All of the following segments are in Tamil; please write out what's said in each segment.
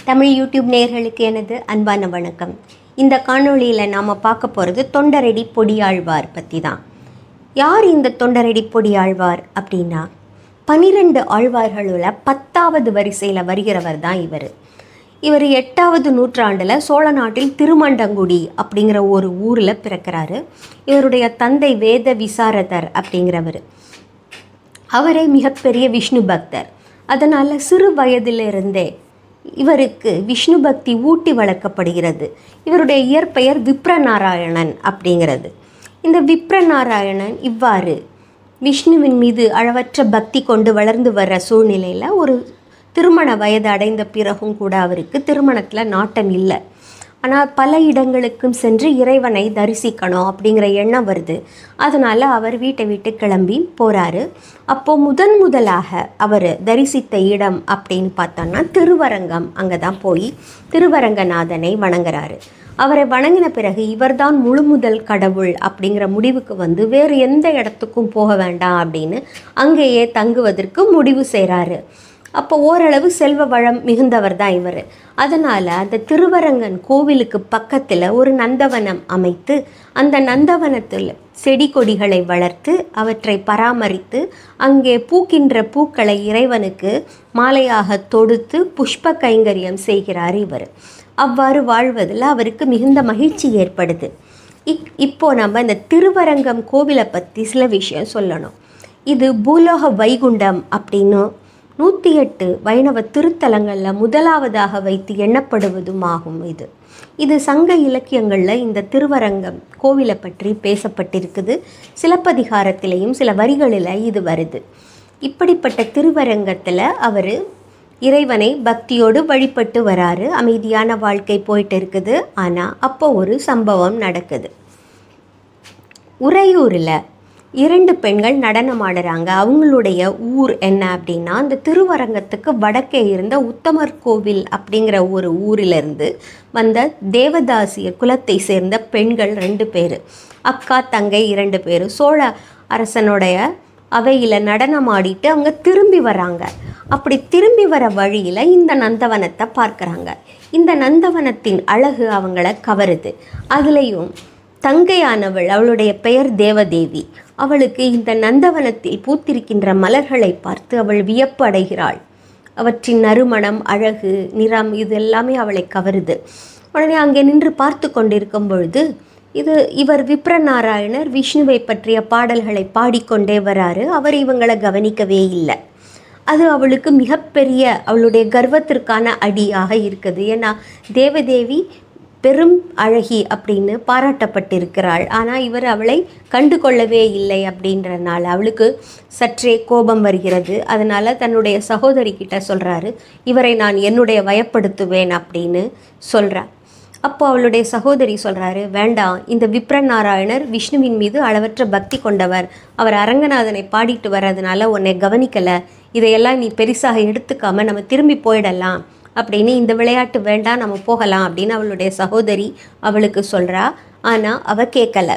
தமிழ் யூடியூப் நேயர்களுக்கு எனது அன்பான வணக்கம் இந்த காணொளியில் நாம் பார்க்க போகிறது தொண்டரடி பொடியாழ்வார் பற்றி தான் யார் இந்த தொண்டரடி பொடியாழ்வார் அப்படின்னா பனிரெண்டு ஆழ்வார்களுள்ள பத்தாவது வரிசையில் வருகிறவர் தான் இவர் இவர் எட்டாவது நூற்றாண்டில் சோழ நாட்டில் திருமண்டங்குடி அப்படிங்கிற ஒரு ஊரில் பிறக்கிறாரு இவருடைய தந்தை வேத விசாரதர் அப்படிங்கிறவர் அவரே மிகப்பெரிய விஷ்ணு பக்தர் அதனால் சிறு வயதிலிருந்தே இவருக்கு விஷ்ணு பக்தி ஊட்டி வளர்க்கப்படுகிறது இவருடைய இயற்பெயர் விப்ரநாராயணன் அப்படிங்கிறது இந்த விப்ரநாராயணன் இவ்வாறு விஷ்ணுவின் மீது அளவற்ற பக்தி கொண்டு வளர்ந்து வர்ற சூழ்நிலையில் ஒரு திருமண வயது அடைந்த பிறகும் கூட அவருக்கு திருமணத்தில் நாட்டம் இல்லை ஆனால் பல இடங்களுக்கும் சென்று இறைவனை தரிசிக்கணும் அப்படிங்கிற எண்ணம் வருது அதனால் அவர் வீட்டை விட்டு கிளம்பி போகிறாரு அப்போது முதன் முதலாக அவர் தரிசித்த இடம் அப்படின்னு பார்த்தோன்னா திருவரங்கம் அங்கே தான் போய் திருவரங்கநாதனை வணங்குறாரு அவரை வணங்கின பிறகு இவர்தான் முழு முதல் கடவுள் அப்படிங்கிற முடிவுக்கு வந்து வேறு எந்த இடத்துக்கும் போக வேண்டாம் அப்படின்னு அங்கேயே தங்குவதற்கு முடிவு செய்கிறாரு அப்போ ஓரளவு செல்வ வளம் மிகுந்தவர் தான் இவர் அதனால் அந்த திருவரங்கன் கோவிலுக்கு பக்கத்தில் ஒரு நந்தவனம் அமைத்து அந்த நந்தவனத்தில் செடி கொடிகளை வளர்த்து அவற்றை பராமரித்து அங்கே பூக்கின்ற பூக்களை இறைவனுக்கு மாலையாக தொடுத்து புஷ்ப கைங்கரியம் செய்கிறார் இவர் அவ்வாறு வாழ்வதில் அவருக்கு மிகுந்த மகிழ்ச்சி ஏற்படுது இக் இப்போ நம்ம இந்த திருவரங்கம் கோவிலை பற்றி சில விஷயம் சொல்லணும் இது பூலோக வைகுண்டம் அப்படின்னு நூற்றி எட்டு வைணவ திருத்தலங்களில் முதலாவதாக வைத்து எண்ணப்படுவதும் ஆகும் இது இது சங்க இலக்கியங்களில் இந்த திருவரங்கம் கோவிலை பற்றி பேசப்பட்டிருக்குது சிலப்பதிகாரத்திலையும் சில வரிகளில் இது வருது இப்படிப்பட்ட திருவரங்கத்தில் அவர் இறைவனை பக்தியோடு வழிபட்டு வராரு அமைதியான வாழ்க்கை போயிட்டு இருக்குது ஆனால் அப்போ ஒரு சம்பவம் நடக்குது உறையூரில் இரண்டு பெண்கள் நடனம் ஆடுறாங்க அவங்களுடைய ஊர் என்ன அப்படின்னா அந்த திருவரங்கத்துக்கு வடக்கே இருந்த உத்தமர் கோவில் அப்படிங்கிற ஒரு ஊரிலிருந்து வந்த தேவதாசியர் குலத்தை சேர்ந்த பெண்கள் ரெண்டு பேர் அக்கா தங்கை இரண்டு பேர் சோழ அரசனுடைய அவையில் நடனம் ஆடிட்டு அவங்க திரும்பி வராங்க அப்படி திரும்பி வர வழியில் இந்த நந்தவனத்தை பார்க்குறாங்க இந்த நந்தவனத்தின் அழகு அவங்கள கவருது அதுலேயும் தங்கையானவள் அவளுடைய பெயர் தேவதேவி அவளுக்கு இந்த நந்தவனத்தில் பூத்திருக்கின்ற மலர்களை பார்த்து அவள் வியப்பு அடைகிறாள் அவற்றின் நறுமணம் அழகு நிறம் இது எல்லாமே அவளை கவருது உடனே அங்கே நின்று பார்த்து கொண்டிருக்கும் பொழுது இது இவர் விப்ரநாராயணர் விஷ்ணுவை பற்றிய பாடல்களை பாடிக்கொண்டே வராரு அவர் இவங்களை கவனிக்கவே இல்லை அது அவளுக்கு மிகப்பெரிய அவளுடைய கர்வத்திற்கான அடியாக இருக்குது ஏன்னா தேவதேவி பெரும் அழகி அப்படின்னு பாராட்டப்பட்டிருக்கிறாள் ஆனால் இவர் அவளை கண்டு கொள்ளவே இல்லை அப்படின்றனால அவளுக்கு சற்றே கோபம் வருகிறது அதனால் தன்னுடைய சகோதரி கிட்ட சொல்கிறாரு இவரை நான் என்னுடைய வயப்படுத்துவேன் அப்படின்னு சொல்கிறா அப்போ அவளுடைய சகோதரி சொல்கிறாரு வேண்டாம் இந்த விப்ரநாராயணர் விஷ்ணுவின் மீது அளவற்ற பக்தி கொண்டவர் அவர் அரங்கநாதனை பாடிட்டு வர்றதுனால உன்னை கவனிக்கலை இதையெல்லாம் நீ பெருசாக எடுத்துக்காம நம்ம திரும்பி போயிடலாம் அப்படின்னு இந்த விளையாட்டு வேண்டாம் நம்ம போகலாம் அப்படின்னு அவளுடைய சகோதரி அவளுக்கு சொல்கிறா ஆனால் அவள் கேட்கல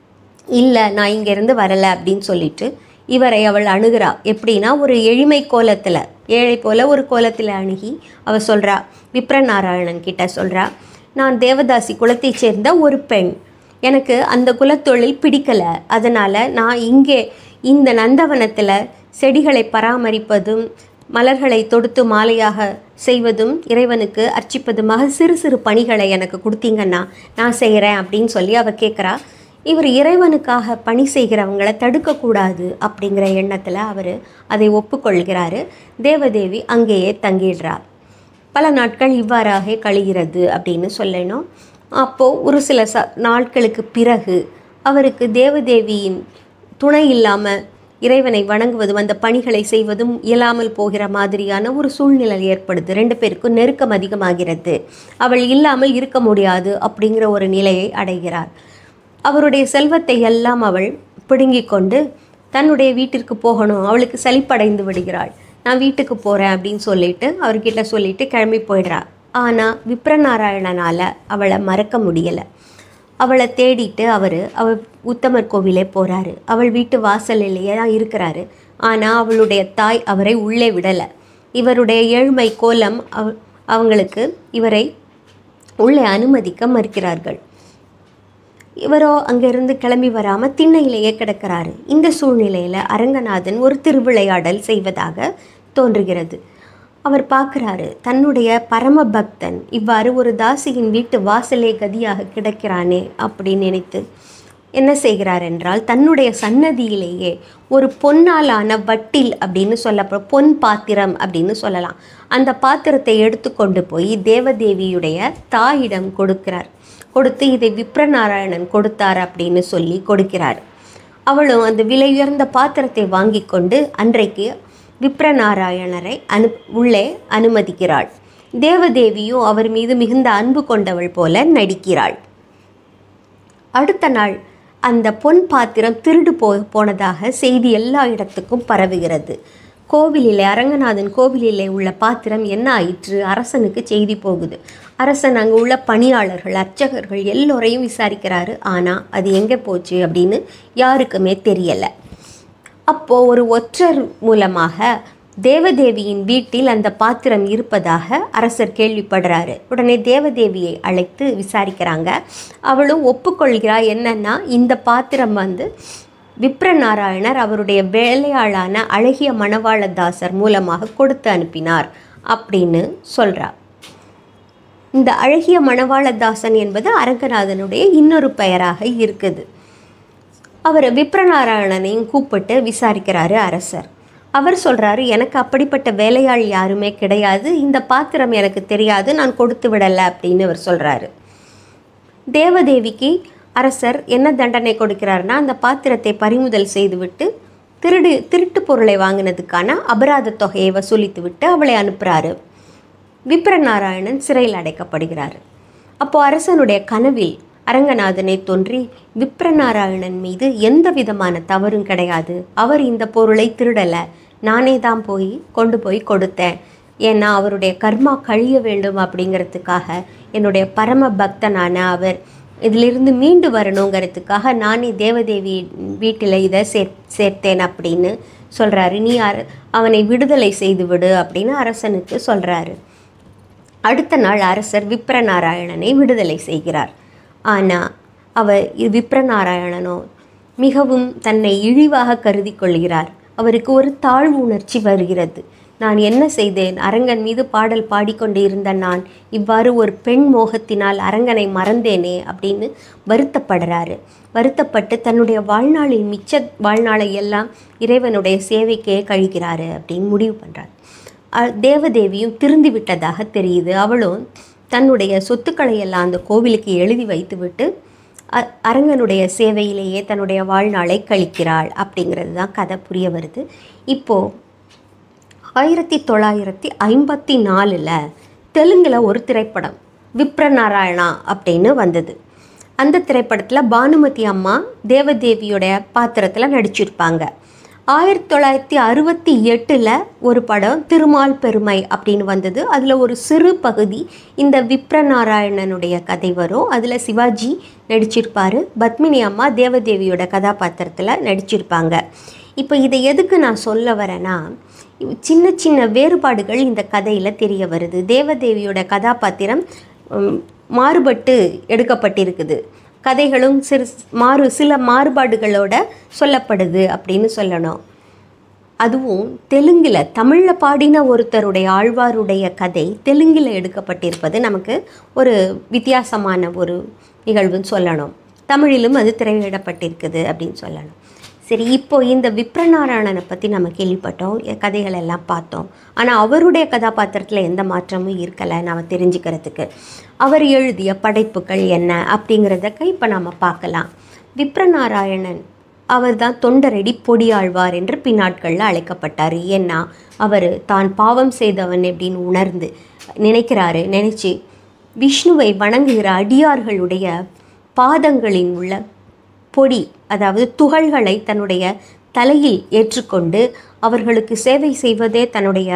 இல்லை நான் இங்கேருந்து வரலை அப்படின்னு சொல்லிட்டு இவரை அவள் அணுகிறா எப்படின்னா ஒரு எளிமை கோலத்தில் ஏழை போல ஒரு கோலத்தில் அணுகி அவள் சொல்கிறா விப்ரநாராயணன் கிட்ட சொல்கிறா நான் தேவதாசி குலத்தைச் சேர்ந்த ஒரு பெண் எனக்கு அந்த குலத்தொழில் பிடிக்கலை அதனால் நான் இங்கே இந்த நந்தவனத்தில் செடிகளை பராமரிப்பதும் மலர்களை தொடுத்து மாலையாக செய்வதும் இறைவனுக்கு அர்ச்சிப்பதுமாக சிறு சிறு பணிகளை எனக்கு கொடுத்தீங்கன்னா நான் செய்கிறேன் அப்படின்னு சொல்லி அவள் கேட்குறா இவர் இறைவனுக்காக பணி செய்கிறவங்களை தடுக்கக்கூடாது அப்படிங்கிற எண்ணத்தில் அவர் அதை ஒப்புக்கொள்கிறாரு தேவதேவி அங்கேயே தங்கிடுறார் பல நாட்கள் இவ்வாறாக கழிகிறது அப்படின்னு சொல்லணும் அப்போது ஒரு சில ச நாட்களுக்கு பிறகு அவருக்கு தேவதேவியின் துணை இல்லாமல் இறைவனை வணங்குவதும் அந்த பணிகளை செய்வதும் இயலாமல் போகிற மாதிரியான ஒரு சூழ்நிலை ஏற்படுது ரெண்டு பேருக்கும் நெருக்கம் அதிகமாகிறது அவள் இல்லாமல் இருக்க முடியாது அப்படிங்கிற ஒரு நிலையை அடைகிறார் அவருடைய செல்வத்தை எல்லாம் அவள் பிடுங்கிக் கொண்டு தன்னுடைய வீட்டிற்கு போகணும் அவளுக்கு சலிப்படைந்து விடுகிறாள் நான் வீட்டுக்கு போகிறேன் அப்படின்னு சொல்லிட்டு அவர்கிட்ட சொல்லிட்டு கிளம்பி போயிடுறா ஆனால் விப்ரநாராயணனால் அவளை மறக்க முடியலை அவளை தேடிட்டு அவர் அவள் உத்தமர் கோவிலே போகிறாரு அவள் வீட்டு வாசலிலேயே தான் இருக்கிறாரு ஆனால் அவளுடைய தாய் அவரை உள்ளே விடலை இவருடைய ஏழ்மை கோலம் அவ அவங்களுக்கு இவரை உள்ளே அனுமதிக்க மறுக்கிறார்கள் இவரோ அங்கிருந்து கிளம்பி வராமல் திண்ணையிலேயே கிடக்கிறாரு இந்த சூழ்நிலையில் அரங்கநாதன் ஒரு திருவிளையாடல் செய்வதாக தோன்றுகிறது அவர் பார்க்குறாரு தன்னுடைய பரம பக்தன் இவ்வாறு ஒரு தாசியின் வீட்டு வாசலே கதியாக கிடக்கிறானே அப்படின்னு நினைத்து என்ன செய்கிறார் என்றால் தன்னுடைய சன்னதியிலேயே ஒரு பொன்னாலான வட்டில் அப்படின்னு சொல்லப்போ பொன் பாத்திரம் அப்படின்னு சொல்லலாம் அந்த பாத்திரத்தை எடுத்துக்கொண்டு போய் தேவதேவியுடைய தாயிடம் கொடுக்கிறார் கொடுத்து இதை விப்ரநாராயணன் கொடுத்தார் அப்படின்னு சொல்லி கொடுக்கிறார் அவளும் அந்த விலையுயர்ந்த பாத்திரத்தை வாங்கி கொண்டு அன்றைக்கு விப்ரநாராயணரை அனு உள்ளே அனுமதிக்கிறாள் தேவதேவியும் அவர் மீது மிகுந்த அன்பு கொண்டவள் போல நடிக்கிறாள் அடுத்த நாள் அந்த பொன் பாத்திரம் திருடு போ போனதாக செய்தி எல்லா இடத்துக்கும் பரவுகிறது கோவிலிலே அரங்கநாதன் கோவிலிலே உள்ள பாத்திரம் என்ன ஆயிற்று அரசனுக்கு செய்தி போகுது அரசன் அங்கே உள்ள பணியாளர்கள் அர்ச்சகர்கள் எல்லோரையும் விசாரிக்கிறாரு ஆனால் அது எங்கே போச்சு அப்படின்னு யாருக்குமே தெரியலை அப்போது ஒரு ஒற்றர் மூலமாக தேவதேவியின் வீட்டில் அந்த பாத்திரம் இருப்பதாக அரசர் கேள்விப்படுறாரு உடனே தேவதேவியை அழைத்து விசாரிக்கிறாங்க அவளும் ஒப்புக்கொள்கிறா என்னன்னா இந்த பாத்திரம் வந்து விப்ரநாராயணர் அவருடைய வேலையாளான அழகிய மணவாளதாசர் மூலமாக கொடுத்து அனுப்பினார் அப்படின்னு சொல்றா இந்த அழகிய மணவாளதாசன் என்பது அரங்கநாதனுடைய இன்னொரு பெயராக இருக்குது அவர் விப்ரநாராயணனையும் கூப்பிட்டு விசாரிக்கிறாரு அரசர் அவர் சொல்கிறாரு எனக்கு அப்படிப்பட்ட வேலையாள் யாருமே கிடையாது இந்த பாத்திரம் எனக்கு தெரியாது நான் கொடுத்து விடலை அப்படின்னு அவர் சொல்கிறாரு தேவதேவிக்கு அரசர் என்ன தண்டனை கொடுக்கிறாருன்னா அந்த பாத்திரத்தை பறிமுதல் செய்துவிட்டு திருடு திருட்டு பொருளை வாங்கினதுக்கான அபராத தொகையை வசூலித்து விட்டு அவளை அனுப்புகிறாரு விப்ரநாராயணன் சிறையில் அடைக்கப்படுகிறார் அப்போ அரசனுடைய கனவில் அரங்கநாதனை தோன்றி விப்ரநாராயணன் மீது எந்த விதமான தவறும் கிடையாது அவர் இந்த பொருளை திருடலை நானே தான் போய் கொண்டு போய் கொடுத்தேன் ஏன்னா அவருடைய கர்மா கழிய வேண்டும் அப்படிங்கிறதுக்காக என்னுடைய பரம பக்தனான அவர் இதிலிருந்து மீண்டு வரணுங்கிறதுக்காக நானே தேவதேவி வீட்டில் இதை சேர் சேர்த்தேன் அப்படின்னு சொல்கிறாரு நீ அர அவனை விடுதலை செய்து விடு அப்படின்னு அரசனுக்கு சொல்கிறாரு அடுத்த நாள் அரசர் விப்ரநாராயணனை விடுதலை செய்கிறார் ஆனால் அவர் விப்ரநாராயணனோ மிகவும் தன்னை இழிவாக கருதி கொள்கிறார் அவருக்கு ஒரு தாழ்வு உணர்ச்சி வருகிறது நான் என்ன செய்தேன் அரங்கன் மீது பாடல் பாடிக்கொண்டு இருந்த நான் இவ்வாறு ஒரு பெண் மோகத்தினால் அரங்கனை மறந்தேனே அப்படின்னு வருத்தப்படுறாரு வருத்தப்பட்டு தன்னுடைய வாழ்நாளின் மிச்ச வாழ்நாளை எல்லாம் இறைவனுடைய சேவைக்கே கழிக்கிறாரு அப்படின்னு முடிவு பண்ணுறார் அ- தேவதேவியும் திருந்தி விட்டதாக தெரியுது அவளும் தன்னுடைய சொத்துக்களை எல்லாம் அந்த கோவிலுக்கு எழுதி வைத்துவிட்டு அ- அரங்கனுடைய சேவையிலேயே தன்னுடைய வாழ்நாளை கழிக்கிறாள் அப்படிங்கிறது தான் கதை புரிய வருது இப்போது ஆயிரத்தி தொள்ளாயிரத்தி ஐம்பத்தி நாலில் தெலுங்கில் ஒரு திரைப்படம் விப்ரநாராயணா அப்படின்னு வந்தது அந்த திரைப்படத்தில் பானுமதி அம்மா தேவதேவியோடைய பாத்திரத்தில் நடிச்சிருப்பாங்க ஆயிரத்தி தொள்ளாயிரத்தி அறுபத்தி எட்டில் ஒரு படம் திருமால் பெருமை அப்படின்னு வந்தது அதில் ஒரு சிறு பகுதி இந்த விப்ரநாராயணனுடைய கதை வரும் அதில் சிவாஜி நடிச்சிருப்பார் பத்மினி அம்மா தேவதேவியோட கதாபாத்திரத்தில் நடிச்சிருப்பாங்க இப்போ இதை எதுக்கு நான் சொல்ல வரேன்னா சின்ன சின்ன வேறுபாடுகள் இந்த கதையில் தெரிய வருது தேவதேவியோட கதாபாத்திரம் உம், மாறுபட்டு எடுக்கப்பட்டிருக்குது கதைகளும் சிறு மாறு சில மாறுபாடுகளோட சொல்லப்படுது அப்படின்னு சொல்லணும் அதுவும் தெலுங்கில் தமிழில் பாடின ஒருத்தருடைய ஆழ்வாருடைய கதை தெலுங்கில் எடுக்கப்பட்டிருப்பது நமக்கு ஒரு வித்தியாசமான ஒரு நிகழ்வுன்னு சொல்லணும் தமிழிலும் அது திரையிடப்பட்டிருக்குது அப்படின்னு சொல்லணும் சரி இப்போ இந்த விப்ரநாராயணனை பற்றி நம்ம கேள்விப்பட்டோம் எ- கதைகள் எல்லாம் பார்த்தோம் ஆனால் அவருடைய கதாபாத்திரத்தில் எந்த மாற்றமும் இருக்கலை நாம் தெரிஞ்சுக்கிறதுக்கு அவர் எழுதிய படைப்புகள் என்ன அப்படிங்கிறத இப்போ நாம் பார்க்கலாம் விப்ரநாராயணன் அவர் தான் தொண்டரடி பொடியாழ்வார் என்று பின்னாட்களில் அழைக்கப்பட்டார் ஏன்னா அவர் தான் பாவம் செய்தவன் அப்படின்னு உணர்ந்து நினைக்கிறாரு நினைச்சு விஷ்ணுவை வணங்குகிற அடியார்களுடைய பாதங்களின் உள்ள பொடி அதாவது துகள்களை தன்னுடைய தலையில் ஏற்றுக்கொண்டு அவர்களுக்கு சேவை செய்வதே தன்னுடைய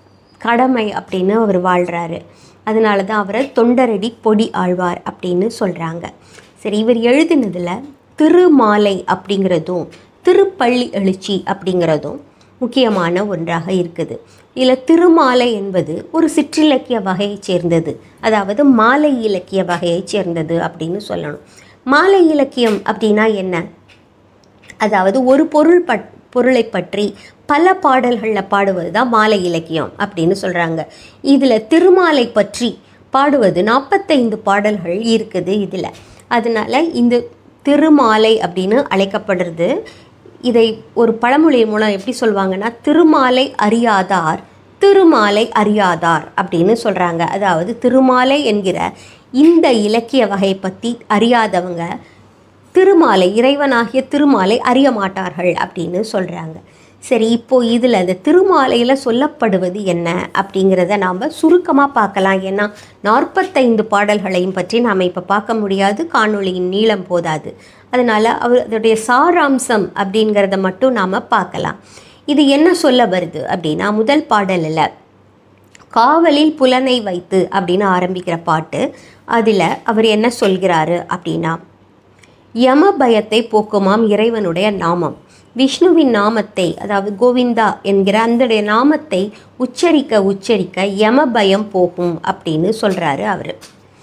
கடமை அப்படின்னு அவர் வாழ்கிறாரு அதனால தான் அவரை தொண்டரடி பொடி ஆழ்வார் அப்படின்னு சொல்கிறாங்க சரி இவர் எழுதினதில் திருமாலை அப்படிங்கிறதும் திருப்பள்ளி எழுச்சி அப்படிங்கிறதும் முக்கியமான ஒன்றாக இருக்குது இதில் திருமாலை என்பது ஒரு சிற்றிலக்கிய வகையைச் சேர்ந்தது அதாவது மாலை இலக்கிய வகையைச் சேர்ந்தது அப்படின்னு சொல்லணும் மாலை இலக்கியம் அப்படின்னா என்ன அதாவது ஒரு பொருள் பட் பொருளை பற்றி பல பாடல்களில் பாடுவது தான் மாலை இலக்கியம் அப்படின்னு சொல்கிறாங்க இதில் திருமாலை பற்றி பாடுவது நாற்பத்தைந்து பாடல்கள் இருக்குது இதில் அதனால் இந்த திருமாலை அப்படின்னு அழைக்கப்படுறது இதை ஒரு பழமொழி மூலம் எப்படி சொல்லுவாங்கன்னா திருமாலை அறியாதார் திருமாலை அறியாதார் அப்படின்னு சொல்கிறாங்க அதாவது திருமாலை என்கிற இந்த இலக்கிய வகை பற்றி அறியாதவங்க திருமாலை இறைவனாகிய திருமாலை அறிய மாட்டார்கள் அப்படின்னு சொல்கிறாங்க சரி இப்போ இதில் அந்த திருமாலையில் சொல்லப்படுவது என்ன அப்படிங்கிறத நாம் சுருக்கமாக பார்க்கலாம் ஏன்னா நாற்பத்தைந்து பாடல்களையும் பற்றி நாம் இப்போ பார்க்க முடியாது காணொளியின் நீளம் போதாது அதனால் அவர் அதோடைய சாராம்சம் அப்படிங்கிறத மட்டும் நாம் பார்க்கலாம் இது என்ன சொல்ல வருது அப்படின்னா முதல் பாடலில் காவலில் புலனை வைத்து அப்படின்னு ஆரம்பிக்கிற பாட்டு அதில் அவர் என்ன சொல்கிறாரு அப்படின்னா யம பயத்தை போக்குமாம் இறைவனுடைய நாமம் விஷ்ணுவின் நாமத்தை அதாவது கோவிந்தா என்கிற அந்த நாமத்தை உச்சரிக்க உச்சரிக்க யம பயம் போகும் அப்படின்னு சொல்கிறாரு அவர்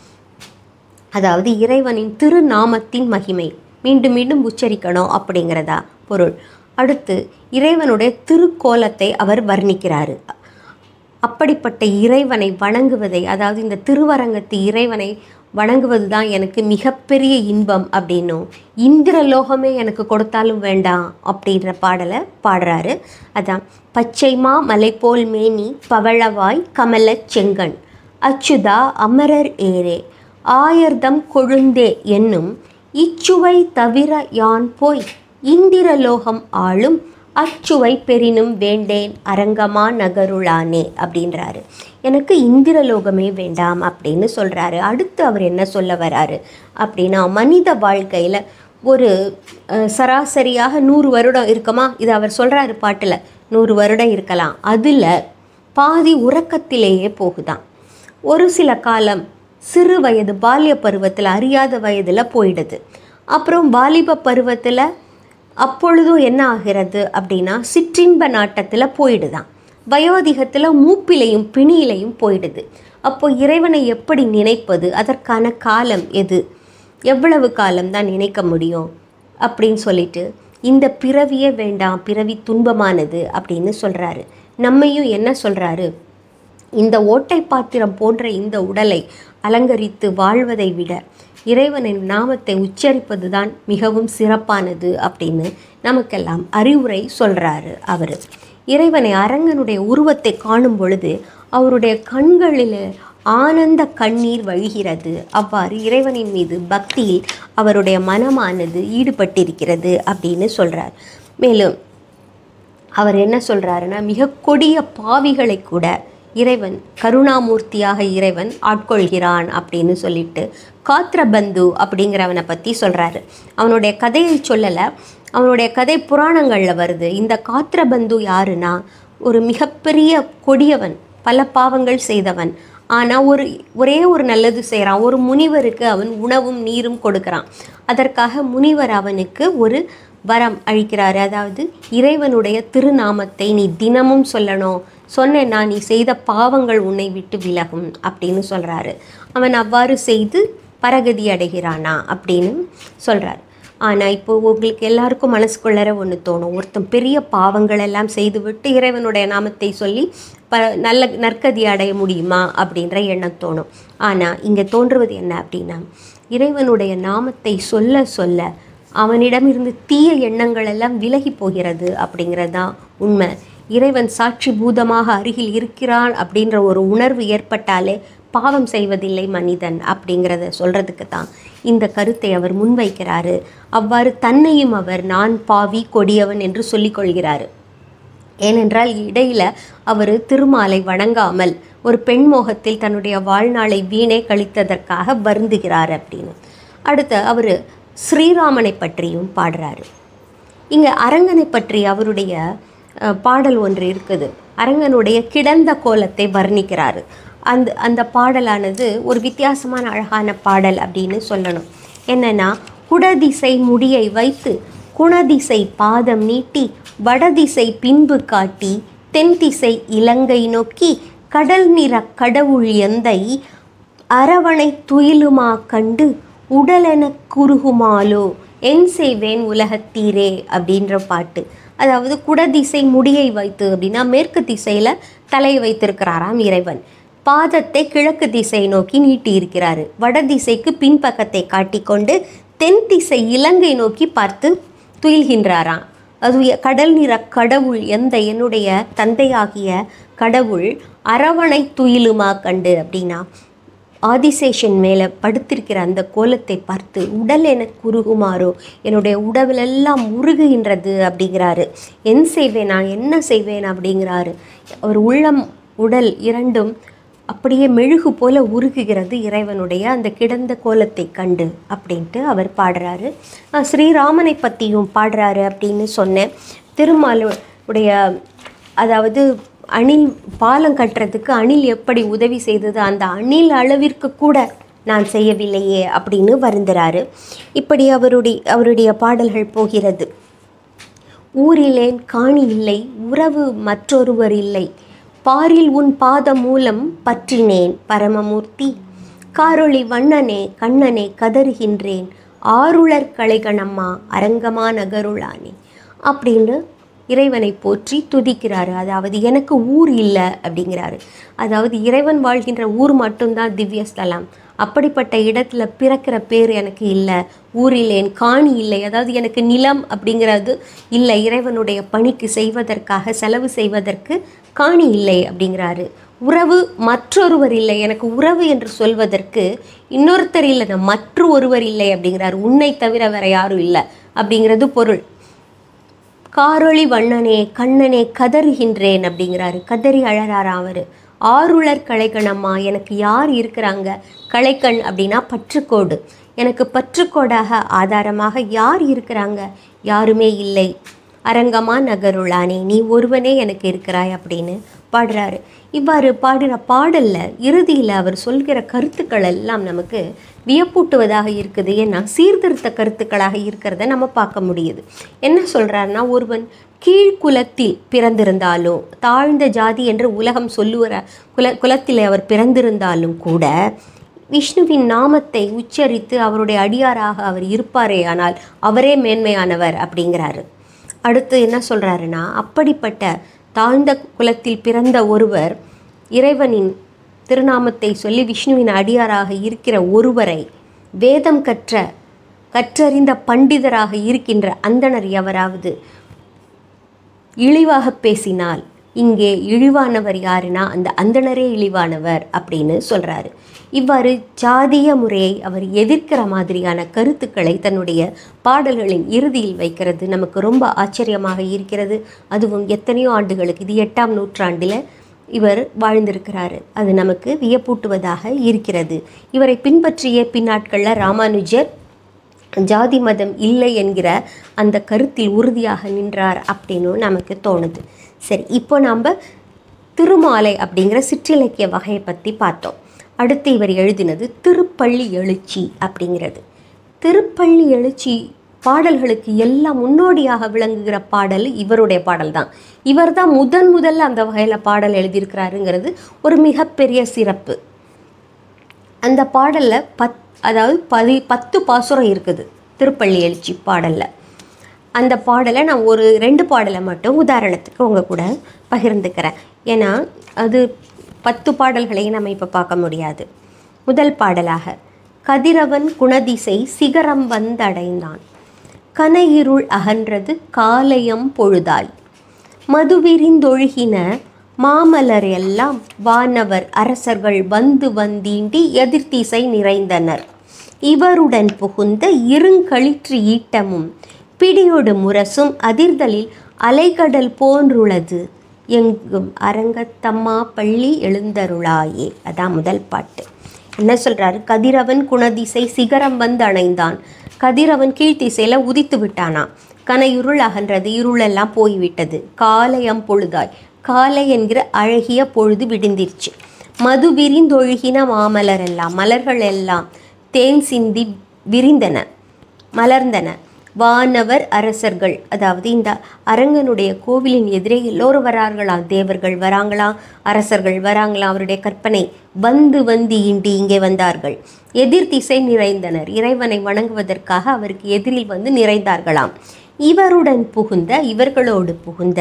அதாவது இறைவனின் திருநாமத்தின் மகிமை மீண்டும் மீண்டும் உச்சரிக்கணும் அப்படிங்கிறதா பொருள் அடுத்து இறைவனுடைய திருக்கோலத்தை அவர் வர்ணிக்கிறாரு அப்படிப்பட்ட இறைவனை வணங்குவதை அதாவது இந்த திருவரங்கத்து இறைவனை வணங்குவது தான் எனக்கு மிகப்பெரிய இன்பம் அப்படின்னும் இந்திரலோகமே எனக்கு கொடுத்தாலும் வேண்டாம் அப்படின்ற பாடலை பாடுறாரு அதான் பச்சைமா மலை போல் மேனி பவளவாய் கமலச் செங்கண் அச்சுதா அமரர் ஏரே ஆயர்தம் கொழுந்தே என்னும் இச்சுவை தவிர யான் போய் இந்திரலோகம் ஆளும் அச்சுவை பெரினும் வேண்டேன் அரங்கமா நகருளானே அப்படின்றாரு எனக்கு இந்திரலோகமே வேண்டாம் அப்படின்னு சொல்கிறாரு அடுத்து அவர் என்ன சொல்ல வராரு அப்படின்னா மனித வாழ்க்கையில் ஒரு அஹ், சராசரியாக நூறு வருடம் இருக்குமா இது அவர் சொல்கிறாரு பாட்டில் நூறு வருடம் இருக்கலாம் அதில் பாதி உறக்கத்திலேயே போகுதாம் ஒரு சில காலம் சிறு வயது பால்ய பருவத்தில் அறியாத வயதில் போயிடுது அப்புறம் வாலிப பருவத்தில் அப்பொழுதும் என்ன ஆகிறது அப்படின்னா சிற்றின்ப நாட்டத்தில் போயிடுதான் வயோதிகத்தில் மூப்பிலையும் பிணியிலையும் போயிடுது அப்போ இறைவனை எப்படி நினைப்பது அதற்கான காலம் எது எவ்வளவு காலம்தான் நினைக்க முடியும் அப்படின்னு சொல்லிட்டு இந்த பிறவியே வேண்டாம் பிறவி துன்பமானது அப்படின்னு சொல்கிறாரு நம்மையும் என்ன சொல்கிறாரு இந்த ஓட்டை பாத்திரம் போன்ற இந்த உடலை அலங்கரித்து வாழ்வதை விட இறைவனின் நாமத்தை உச்சரிப்பது தான் மிகவும் சிறப்பானது அப்படின்னு நமக்கெல்லாம் அறிவுரை சொல்கிறாரு அவர் இறைவனை அரங்கனுடைய உருவத்தை காணும் பொழுது அவருடைய கண்களில் ஆனந்த கண்ணீர் வழிகிறது அவ்வாறு இறைவனின் மீது பக்தியில் அவருடைய மனமானது ஈடுபட்டிருக்கிறது அப்படின்னு சொல்கிறார் மேலும் அவர் என்ன சொல்கிறாருன்னா மிக கொடிய பாவிகளை கூட இறைவன் கருணாமூர்த்தியாக இறைவன் ஆட்கொள்கிறான் அப்படின்னு சொல்லிட்டு காத்ரபந்து அப்படிங்கிறவனை பற்றி சொல்கிறாரு அவனுடைய கதையை சொல்லலை அவனுடைய கதை புராணங்களில் வருது இந்த காத்ரபந்து யாருன்னா ஒரு மிகப்பெரிய கொடியவன் பல பாவங்கள் செய்தவன் ஆனால் ஒரு ஒரே ஒரு நல்லது செய்கிறான் ஒரு முனிவருக்கு அவன் உணவும் நீரும் கொடுக்குறான் அதற்காக முனிவர் அவனுக்கு ஒரு வரம் அழிக்கிறாரு அதாவது இறைவனுடைய திருநாமத்தை நீ தினமும் சொல்லணும் சொன்னேன்னா நீ செய்த பாவங்கள் உன்னை விட்டு விலகும் அப்படின்னு சொல்கிறாரு அவன் அவ்வாறு செய்து பரகதி அடைகிறானா அப்படின்னு சொல்கிறார் ஆனால் இப்போ உங்களுக்கு எல்லாருக்கும் மனசுக்குள்ளர ஒன்று தோணும் ஒருத்தன் பெரிய பாவங்கள் எல்லாம் செய்துவிட்டு இறைவனுடைய நாமத்தை சொல்லி ப நல்ல நற்கதி அடைய முடியுமா அப்படின்ற எண்ணம் தோணும் ஆனால் இங்கே தோன்றுவது என்ன அப்படின்னா இறைவனுடைய நாமத்தை சொல்ல சொல்ல அவனிடமிருந்து தீய எண்ணங்கள் எல்லாம் விலகி போகிறது அப்படிங்கிறது தான் உண்மை இறைவன் சாட்சி பூதமாக அருகில் இருக்கிறான் அப்படின்ற ஒரு உணர்வு ஏற்பட்டாலே பாவம் செய்வதில்லை மனிதன் அப்படிங்கிறத சொல்கிறதுக்கு தான் இந்த கருத்தை அவர் முன்வைக்கிறாரு அவ்வாறு தன்னையும் அவர் நான் பாவி கொடியவன் என்று சொல்லிக்கொள்கிறாரு ஏனென்றால் இடையில அவர் திருமாலை வணங்காமல் ஒரு பெண் மோகத்தில் தன்னுடைய வாழ்நாளை வீணே கழித்ததற்காக வருந்துகிறார் அப்படின்னு அடுத்து அவர் ஸ்ரீராமனை பற்றியும் பாடுறாரு இங்கே அரங்கனை பற்றி அவருடைய அஹ், பாடல் ஒன்று இருக்குது அரங்கனுடைய கிடந்த கோலத்தை வர்ணிக்கிறாரு அந்த அந்த பாடலானது ஒரு வித்தியாசமான அழகான பாடல் அப்படின்னு சொல்லணும் என்னன்னா குடதிசை முடியை வைத்து குணதிசை பாதம் நீட்டி வடதிசை பின்பு காட்டி தென் திசை இலங்கை நோக்கி கடல் நிற கடவுள் எந்தை அரவணை துயிலுமா கண்டு உடலென குறுகுமாலோ என் செய்வேன் உலகத்தீரே அப்படின்ற பாட்டு அதாவது குடதிசை முடியை வைத்து அப்படின்னா மேற்கு திசையில் தலையை வைத்திருக்கிறாராம் இறைவன் பாதத்தை கிழக்கு திசை நோக்கி நீட்டி இருக்கிறாரு வடதிசைக்கு பின்பக்கத்தை காட்டிக்கொண்டு தென் திசை இலங்கை நோக்கி பார்த்து துயில்கின்றாராம் அது எ- கடல் நிற கடவுள் எந்த என்னுடைய தந்தையாகிய கடவுள் அரவணை துயிலுமா கண்டு அப்படின்னா ஆதிசேஷன் மேலே படுத்திருக்கிற அந்த கோலத்தை பார்த்து உடல் எனக்கு உருகுமாறோ என்னுடைய உடலெல்லாம் உருகுகின்றது அப்படிங்கிறாரு என் செய்வேன் நான் என்ன செய்வேன் அப்படிங்கிறாரு ஒரு உள்ளம் உடல் இரண்டும் அப்படியே மெழுகு போல உருகுகிறது இறைவனுடைய அந்த கிடந்த கோலத்தை கண்டு அப்படின்ட்டு அவர் பாடுறாரு அஹ் ஸ்ரீராமனை பற்றியும் பாடுறாரு அப்படின்னு சொன்னேன் திருமாலுடைய அதாவது அணில் பாலம் கட்டுறதுக்கு அணில் எப்படி உதவி செய்தது அந்த அணில் அளவிற்கு கூட நான் செய்யவில்லையே அப்படின்னு வருந்துறாரு இப்படி அவருடைய அவருடைய பாடல்கள் போகிறது ஊரிலேன் காணி இல்லை உறவு மற்றொருவர் இல்லை பாரில் உன் பாத மூலம் பற்றினேன் பரமமூர்த்தி காரொளி வண்ணனே கண்ணனே கதறுகின்றேன் ஆருளர் களைகணம்மா அரங்கமா நகருளானே அப்படின்னு இறைவனை போற்றி துதிக்கிறாரு அதாவது எனக்கு ஊர் இல்லை அப்படிங்கிறாரு அதாவது இறைவன் வாழ்கின்ற ஊர் மட்டும்தான் திவ்ய ஸ்தலம் அப்படிப்பட்ட இடத்துல பிறக்கிற பேர் எனக்கு இல்லை ஊரிலேன் காணி இல்லை அதாவது எனக்கு நிலம் அப்படிங்கிறது இல்லை இறைவனுடைய பணிக்கு செய்வதற்காக செலவு செய்வதற்கு காணி இல்லை அப்படிங்கிறாரு உறவு மற்றொருவர் இல்லை எனக்கு உறவு என்று சொல்வதற்கு இன்னொருத்தர் இல்லை நான் மற்ற ஒருவர் இல்லை அப்படிங்கிறாரு உன்னை தவிர வேற யாரும் இல்லை அப்படிங்கிறது பொருள் காரொளி வண்ணனே கண்ணனே கதறுகின்றேன் அப்படிங்கிறாரு கதறி அழறாராம் அவர் ஆருளர் களைகணம்மா எனக்கு யார் இருக்கிறாங்க களைக்கண் அப்படின்னா பற்றுக்கோடு எனக்கு பற்றுக்கோடாக ஆதாரமாக யார் இருக்கிறாங்க யாருமே இல்லை அரங்கமா நகருளானே நீ ஒருவனே எனக்கு இருக்கிறாய் அப்படின்னு பாடுறாரு இவ்வாறு பாடுற பாடல்ல இறுதியில் அவர் சொல்கிற கருத்துக்கள் எல்லாம் நமக்கு வியப்பூட்டுவதாக இருக்குது ஏன்னா சீர்திருத்த கருத்துக்களாக இருக்கிறத நம்ம பார்க்க முடியுது என்ன சொல்றாருன்னா ஒருவன் கீழ்குலத்தில் பிறந்திருந்தாலும் தாழ்ந்த ஜாதி என்று உலகம் சொல்லுகிற குல குலத்தில் அவர் பிறந்திருந்தாலும் கூட விஷ்ணுவின் நாமத்தை உச்சரித்து அவருடைய அடியாராக அவர் இருப்பாரே ஆனால் அவரே மேன்மையானவர் அப்படிங்கிறாரு அடுத்து என்ன சொல்றாருன்னா அப்படிப்பட்ட தாழ்ந்த குலத்தில் பிறந்த ஒருவர் இறைவனின் திருநாமத்தை சொல்லி விஷ்ணுவின் அடியாராக இருக்கிற ஒருவரை வேதம் கற்ற கற்றறிந்த பண்டிதராக இருக்கின்ற அந்தணர் எவராவது இழிவாக பேசினால் இங்கே இழிவானவர் யாருன்னா அந்த அந்தணரே இழிவானவர் அப்படின்னு சொல்றாரு இவ்வாறு ஜாதிய முறையை அவர் எதிர்க்கிற மாதிரியான கருத்துக்களை தன்னுடைய பாடல்களின் இறுதியில் வைக்கிறது நமக்கு ரொம்ப ஆச்சரியமாக இருக்கிறது அதுவும் எத்தனையோ ஆண்டுகளுக்கு இது எட்டாம் நூற்றாண்டில் இவர் வாழ்ந்திருக்கிறாரு அது நமக்கு வியப்பூட்டுவதாக இருக்கிறது இவரை பின்பற்றிய பின்னாட்களில் ராமானுஜர் ஜாதி மதம் இல்லை என்கிற அந்த கருத்தில் உறுதியாக நின்றார் அப்படின்னு நமக்கு தோணுது சரி இப்போ நம்ம திருமாலை அப்படிங்கிற சிற்றிலக்கிய வகையை பற்றி பார்த்தோம் அடுத்து இவர் எழுதினது திருப்பள்ளி எழுச்சி அப்படிங்கிறது திருப்பள்ளி எழுச்சி பாடல்களுக்கு எல்லாம் முன்னோடியாக விளங்குகிற பாடல் இவருடைய பாடல் தான் இவர் தான் முதன் முதல்ல அந்த வகையில் பாடல் எழுதியிருக்கிறாருங்கிறது ஒரு மிகப்பெரிய சிறப்பு அந்த பாடலில் பத் அதாவது பதி பத்து பாசுரம் இருக்குது திருப்பள்ளி எழுச்சி பாடலில் அந்த பாடலை நான் ஒரு ரெண்டு பாடலை மட்டும் உதாரணத்துக்கு உங்கள் கூட பகிர்ந்துக்கிறேன் ஏன்னா அது பத்து பாடல்களையும் நம்ம இப்போ பார்க்க முடியாது முதல் பாடலாக கதிரவன் குணதிசை சிகரம் வந்தடைந்தான் கனையிருள் அகன்றது காலையம் பொழுதாய் மதுவிரிந்தொழுகின மாமலர் எல்லாம் வானவர் அரசர்கள் வந்து வந்தீண்டி எதிர்த்திசை நிறைந்தனர் இவருடன் புகுந்த இருங்களிற்று ஈட்டமும் பிடியொடு முரசும் அதிர்தலில் அலைகடல் போன்றுளது எங்கும் அரங்கத்தம்மா பள்ளி எழுந்தருளாயே அதான் முதல் பாட்டு என்ன சொல்றாரு கதிரவன் குணதிசை சிகரம் வந்து அணைந்தான் கதிரவன் கீழ்த்திசையில உதித்து விட்டானாம் கன இருள் அகன்றது இருளெல்லாம் போய்விட்டது காலையம் பொழுதாய் காலை என்கிற அழகிய பொழுது விடிந்திருச்சு மது விரிந்தொழுகின மாமலர் எல்லாம் மலர்கள் எல்லாம் தேன் சிந்தி விரிந்தன மலர்ந்தன வானவர் அரசர்கள் அதாவது இந்த அரங்கனுடைய கோவிலின் எதிரே எல்லோரும் வரார்களாம் தேவர்கள் வராங்களாம் அரசர்கள் வராங்களாம் அவருடைய கற்பனை வந்து வந்து இண்டி இங்கே வந்தார்கள் எதிர் திசை நிறைந்தனர் இறைவனை வணங்குவதற்காக அவருக்கு எதிரில் வந்து நிறைந்தார்களாம் இவருடன் புகுந்த இவர்களோடு புகுந்த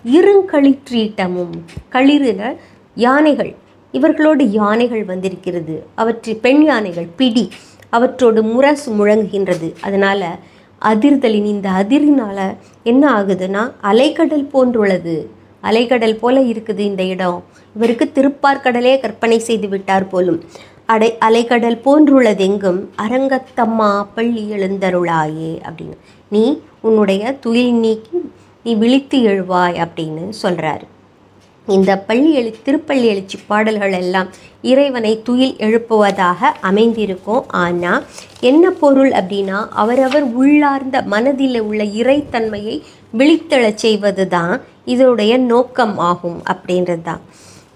இருங்களிற்றீட்டமும் களிறுன யானைகள் இவர்களோடு யானைகள் வந்திருக்கிறது அவற்றில் பெண் யானைகள் பிடி அவற்றோடு முரசு முழங்குகின்றது அதனால் அதிர்தலின் இந்த அதிரினால் என்ன ஆகுதுன்னா அலைக்கடல் போன்றுள்ளது அலைக்கடல் போல இருக்குது இந்த இடம் இவருக்கு திருப்பார்கடலே கற்பனை செய்து விட்டார் போலும் அடை அலைக்கடல் போன்றுள்ளதெங்கும் அரங்கத்தம்மா பள்ளி எழுந்தருளாயே அப்படின்னு நீ உன்னுடைய துயில் நீக்கி நீ விழித்து எழுவாய் அப்படின்னு சொல்கிறாரு இந்த பள்ளி எழு திருப்பள்ளி எழுச்சி பாடல்கள் எல்லாம் இறைவனை துயில் எழுப்புவதாக அமைந்திருக்கும் ஆனால் என்ன பொருள் அப்படின்னா அவரவர் உள்ளார்ந்த மனதில் உள்ள இறைத்தன்மையை விழித்தெழச் செய்வது தான் இதனுடைய நோக்கம் ஆகும் அப்படின்றது தான்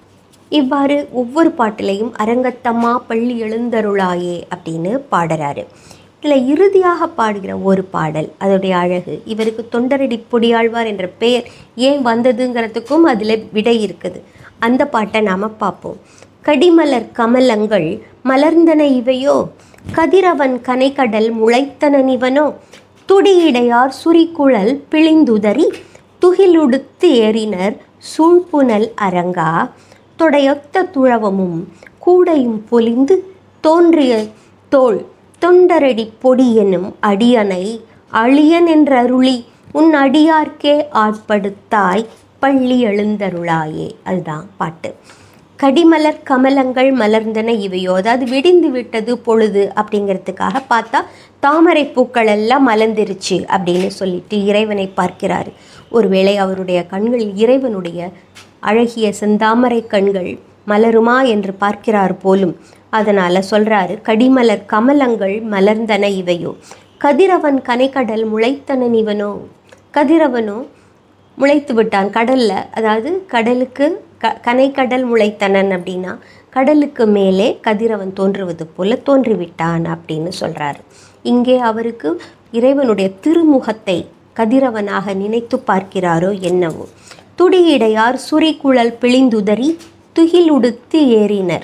இவ்வாறு ஒவ்வொரு பாட்டிலையும் அரங்கத்தம்மா பள்ளி எழுந்தருளாயே அப்படின்னு பாடுறாரு இதில் இறுதியாக பாடுகிற ஒரு பாடல் அதோடைய அழகு இவருக்கு தொண்டரடி பொடியாழ்வார் என்ற பெயர் ஏன் வந்ததுங்கிறதுக்கும் அதில் விடை இருக்குது அந்த பாட்டை நாம் பார்ப்போம் கடிமலர் கமலங்கள் மலர்ந்தன இவையோ கதிரவன் கனைக்கடல் முளைத்தன இவனோ துடியிடையார் சுரிக்குழல் பிழிந்துதறி துகிலுடுத்து ஏறினர் சூழ்புனல் அரங்கா தொடையொத்த துழவமும் கூடையும் பொலிந்து தோன்றிய தோள் தொண்டரடி பொடி எனும் அடியனை அழியன் என்றருளி உன் அடியார்க்கே ஆட்படுத்தாய் பள்ளி எழுந்தருளாயே அதுதான் பாட்டு கடிமலர் கமலங்கள் மலர்ந்தன இவையோ அதாவது விடிந்து விட்டது பொழுது அப்படிங்கிறதுக்காக பார்த்தா தாமரை பூக்கள் எல்லாம் மலர்ந்துருச்சு அப்படின்னு சொல்லிட்டு இறைவனை பார்க்கிறாரு ஒருவேளை அவருடைய கண்களில் இறைவனுடைய அழகிய செந்தாமரை கண்கள் மலருமா என்று பார்க்கிறார் போலும் அதனால் சொல்கிறாரு கடிமலர் கமலங்கள் மலர்ந்தன இவையோ கதிரவன் கனைக்கடல் முளைத்தனன் இவனோ கதிரவனோ முளைத்து விட்டான் கடலில் அதாவது கடலுக்கு க கனைக்கடல் முளைத்தனன் அப்படின்னா கடலுக்கு மேலே கதிரவன் தோன்றுவது போல தோன்றிவிட்டான் அப்படின்னு சொல்கிறாரு இங்கே அவருக்கு இறைவனுடைய திருமுகத்தை கதிரவனாக நினைத்து பார்க்கிறாரோ என்னவோ துடியிடையார் சுரிக்குழல் பிழிந்துதறி துகில் உடுத்து ஏறினர்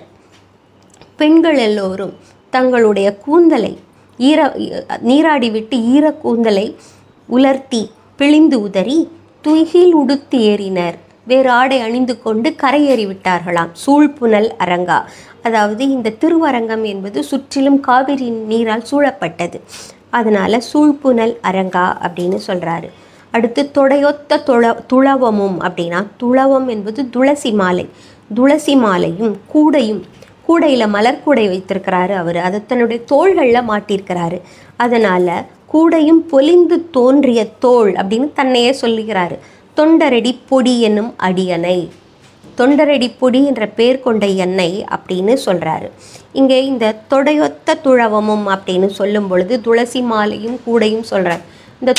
பெண்கள் எல்லோரும் தங்களுடைய கூந்தலை ஈர நீராடி விட்டு ஈர கூந்தலை உலர்த்தி பிழிந்து உதறி துகில் உடுத்து ஏறினர் வேறு ஆடை அணிந்து கொண்டு கரையேறி விட்டார்களாம் சூழ்புனல் அரங்கா அதாவது இந்த திருவரங்கம் என்பது சுற்றிலும் காவிரி நீரால் சூழப்பட்டது அதனால் சூழ்புனல் அரங்கா அப்படின்னு சொல்கிறாரு அடுத்து தொடையொத்த துள துளவமும் அப்படின்னா துளவம் என்பது துளசி மாலை துளசி மாலையும் கூடையும் கூடையில் மலர் கூடை வைத்திருக்கிறாரு அவர் அதை தன்னுடைய தோள்களில் மாட்டியிருக்கிறாரு அதனால் கூடையும் பொலிந்து தோன்றிய தோள் அப்படின்னு தன்னையே சொல்லுகிறாரு தொண்டரடி பொடி என்னும் அடியனை தொண்டரடி பொடி என்ற பேர் கொண்ட எண்ணெய் அப்படின்னு சொல்கிறாரு இங்கே இந்த தொடையொத்த துழவமும் அப்படின்னு சொல்லும் பொழுது துளசி மாலையும் கூடையும் சொல்கிறார் இந்த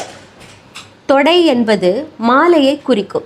தொடை என்பது மாலையை குறிக்கும்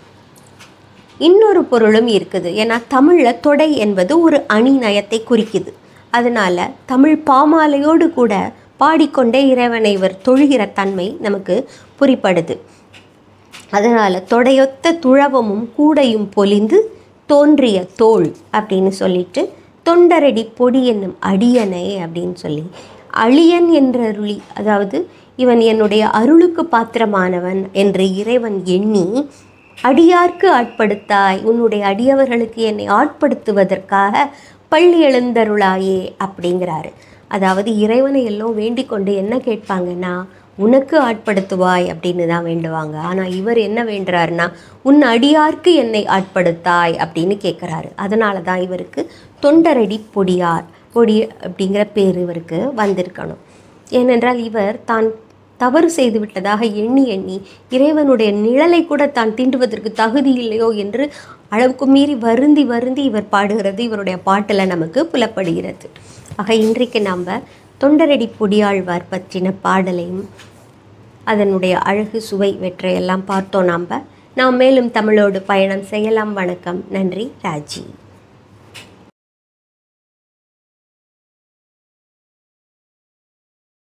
இன்னொரு பொருளும் இருக்குது ஏன்னா தமிழில் தொடை என்பது ஒரு அணி நயத்தை குறிக்குது அதனால் தமிழ் பாமாலையோடு கூட பாடிக்கொண்டே இறைவனை இவர் தொழுகிற தன்மை நமக்கு புரிப்படுது அதனால் தொடையொத்த துழவமும் கூடையும் பொலிந்து தோன்றிய தோள் அப்படின்னு சொல்லிட்டு தொண்டரடி பொடி என்னும் அடியனை அப்படின்னு சொல்லி அழியன் என்ற அருளி அதாவது இவன் என்னுடைய அருளுக்கு பாத்திரமானவன் என்று இறைவன் எண்ணி அடியார்க்கு ஆட்படுத்தாய் உன்னுடைய அடியவர்களுக்கு என்னை ஆட்படுத்துவதற்காக பள்ளி எழுந்தருளாயே அப்படிங்கிறாரு அதாவது இறைவனை எல்லாம் வேண்டிக் கொண்டு என்ன கேட்பாங்கன்னா உனக்கு ஆட்படுத்துவாய் அப்படின்னு தான் வேண்டுவாங்க ஆனால் இவர் என்ன வேண்டுறாருன்னா உன் அடியார்க்கு என்னை ஆட்படுத்தாய் அப்படின்னு கேட்குறாரு அதனால தான் இவருக்கு தொண்டரடி பொடியார் பொடி அப்படிங்கிற பேர் இவருக்கு வந்திருக்கணும் ஏனென்றால் இவர் தான் தவறு செய்து விட்டதாக எண்ணி எண்ணி இறைவனுடைய நிழலை கூட தான் தீண்டுவதற்கு தகுதி இல்லையோ என்று அளவுக்கு மீறி வருந்தி வருந்தி இவர் பாடுகிறது இவருடைய பாட்டில் நமக்கு புலப்படுகிறது ஆக இன்றைக்கு நாம் தொண்டரடி பொடியாழ்வார் பற்றின பாடலையும் அதனுடைய அழகு சுவை வெற்றையெல்லாம் பார்த்தோம் நாம் நாம் மேலும் தமிழோடு பயணம் செய்யலாம் வணக்கம் நன்றி ராஜி